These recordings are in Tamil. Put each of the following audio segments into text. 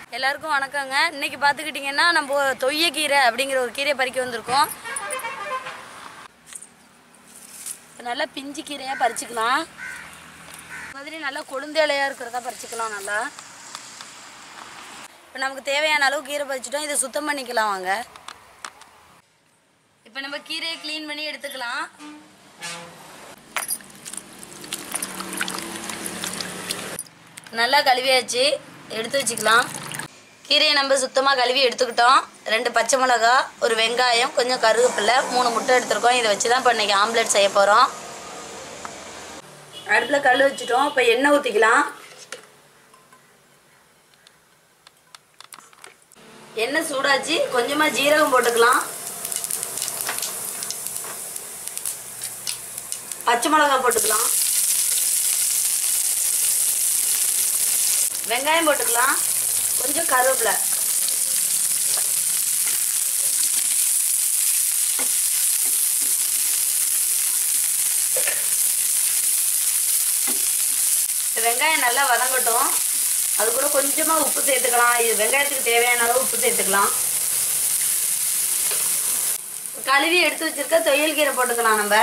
எல்லாருக்கும் வணக்கங்க இன்னைக்கு பார்த்துக்கிட்டிங்கன்னா நம்ம தொய்யக்கீரை அப்படிங்கிற ஒரு கீரையை பறிக்க வந்திருக்கோம் இப்ப நல்லா பிஞ்சு கீரையாக பறிச்சுக்கலாம் இந்த மாதிரி நல்லா கொழுந்து இலையாக இருக்கிறதா பறிச்சுக்கலாம் நல்லா இப்போ நமக்கு தேவையான அளவு கீரை பறிச்சிட்டோம் இதை சுத்தம் பண்ணிக்கலாம் வாங்க இப்போ நம்ம கீரையை க்ளீன் பண்ணி எடுத்துக்கலாம் நல்லா கழுவியாச்சு எடுத்து வச்சுக்கலாம் கீரையை நம்ம சுத்தமாக கழுவி எடுத்துக்கிட்டோம் ரெண்டு பச்சை மிளகா ஒரு வெங்காயம் கொஞ்சம் கருவேப்பிலை மூணு முட்டை எடுத்துருக்கோம் இதை வச்சு தான் இப்போ இன்றைக்கி ஆம்லெட் செய்ய போகிறோம் அடுப்பில் கல் வச்சுட்டோம் இப்போ எண்ணெய் ஊற்றிக்கலாம் எண்ணெய் சூடாச்சு கொஞ்சமாக ஜீரகம் போட்டுக்கலாம் பச்சை மிளகா போட்டுக்கலாம் வெங்காயம் போட்டுக்கலாம் கொஞ்சம் கருவேப்பிலை இந்த வெங்காயம் நல்லா வதங்கட்டும் அது கூட கொஞ்சமாக உப்பு சேர்த்துக்கலாம் இது வெங்காயத்துக்கு தேவையான அளவு உப்பு சேர்த்துக்கலாம் கழுவி எடுத்து வச்சிருக்க தொயல் கீரை போட்டுக்கலாம் நம்ம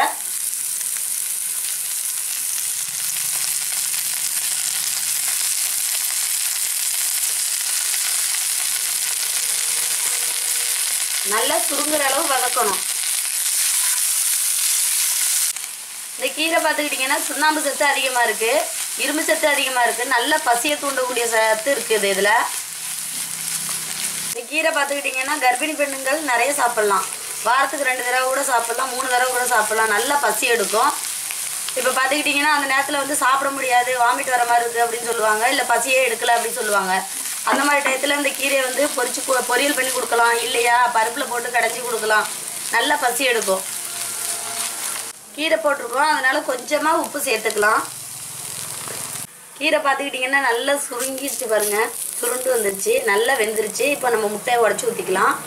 நல்லா சுருங்குற அளவு வதக்கணும் இந்த கீரை பார்த்துக்கிட்டிங்கன்னா சுண்ணாம்பு சத்து அதிகமாக இருக்குது இரும்பு சத்து அதிகமாக இருக்குது நல்ல பசியை தூண்டக்கூடிய சத்து இருக்குது இதில் இந்த கீரை பார்த்துக்கிட்டிங்கன்னா கர்ப்பிணி பெண்ணுங்கள் நிறைய சாப்பிட்லாம் வாரத்துக்கு ரெண்டு தடவை கூட சாப்பிட்லாம் மூணு தடவை கூட சாப்பிட்லாம் நல்லா பசி எடுக்கும் இப்போ பார்த்துக்கிட்டிங்கன்னா அந்த நேரத்தில் வந்து சாப்பிட முடியாது வாமிட் வர மாதிரி இருக்குது அப்படின்னு சொல்லுவாங்க இல்லை பசியே எடுக்கல அப்படின்னு சொல்லுவாங்க அந்த மாதிரி டயத்தில் இந்த கீரையை வந்து பொரிச்சு கு- பொரியல் பண்ணி கொடுக்கலாம் இல்லையா பருப்பில் போட்டு கடைஞ்சி கொடுக்கலாம் நல்லா பசி எடுக்கும் கீரை போட்டிருக்கோம் அதனால கொஞ்சமாக உப்பு சேர்த்துக்கலாம் கீரை பார்த்துக்கிட்டிங்கன்னா நல்லா சுருங்கிடுச்சு பாருங்க சுருண்டு வந்துருச்சு நல்லா வெந்துருச்சு இப்போ நம்ம முட்டையை உடச்சி ஊற்றிக்கலாம்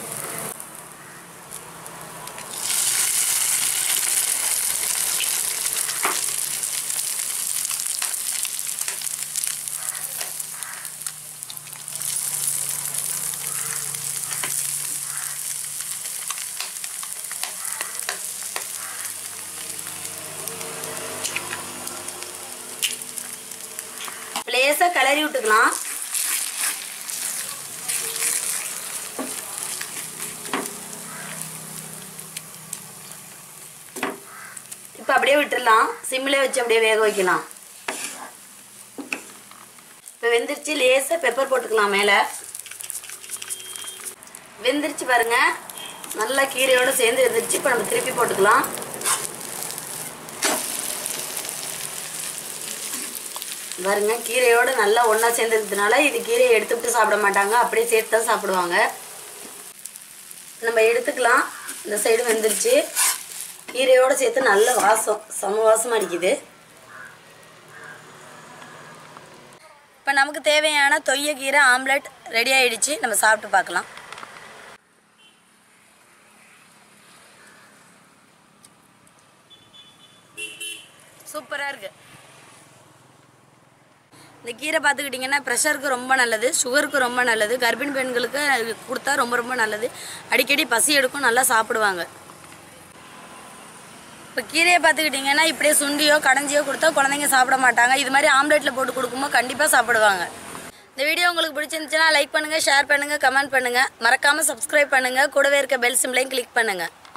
லேசாக கிளறி விட்டுக்கலாம் இப்போ அப்படியே விட்டுடலாம் சிம்மிலே வச்சு அப்படியே வேக வைக்கலாம் இப்போ வெந்துருச்சு லேசாக பெப்பர் போட்டுக்கலாம் மேலே வெந்துருச்சு பாருங்க நல்லா கீரையோட சேர்ந்து வெந்துருச்சு இப்போ நம்ம திருப்பி போட்டுக்கலாம் பாருங்க கீரையோட நல்லா ஒன்றா சேர்ந்துருக்கிறதுனால இது கீரையை எடுத்துவிட்டு சாப்பிட மாட்டாங்க அப்படியே சேர்த்து தான் சாப்பிடுவாங்க நம்ம எடுத்துக்கலாம் இந்த சைடு வெந்துருச்சு கீரையோட சேர்த்து நல்ல வாசம் சம வாசம் அடிக்குது இப்போ நமக்கு தேவையான தொய்ய கீரை ஆம்லெட் ரெடி ஆயிடுச்சு நம்ம சாப்பிட்டு பார்க்கலாம் சூப்பராக இருக்குது இந்த கீரை பார்த்துக்கிட்டிங்கன்னா ப்ரெஷருக்கு ரொம்ப நல்லது சுகருக்கு ரொம்ப நல்லது கர்ப்பிணி பெண்களுக்கு அது கொடுத்தா ரொம்ப ரொம்ப நல்லது அடிக்கடி பசி எடுக்கும் நல்லா சாப்பிடுவாங்க இப்போ கீரையை பார்த்துக்கிட்டிங்கன்னா இப்படியே சுண்டியோ கடைஞ்சியோ கொடுத்தா குழந்தைங்க சாப்பிட மாட்டாங்க இது மாதிரி ஆம்லெட்டில் போட்டு கொடுக்கும்போது கண்டிப்பாக சாப்பிடுவாங்க இந்த வீடியோ உங்களுக்கு பிடிச்சிருந்துச்சுன்னா லைக் பண்ணுங்கள் ஷேர் பண்ணுங்கள் கமெண்ட் பண்ணுங்கள் மறக்காமல் சப்ஸ்கிரைப் பண்ணுங்கள் கூடவே இருக்க பெல் சிம்லையும் கிளிக் பண்ணுங்கள்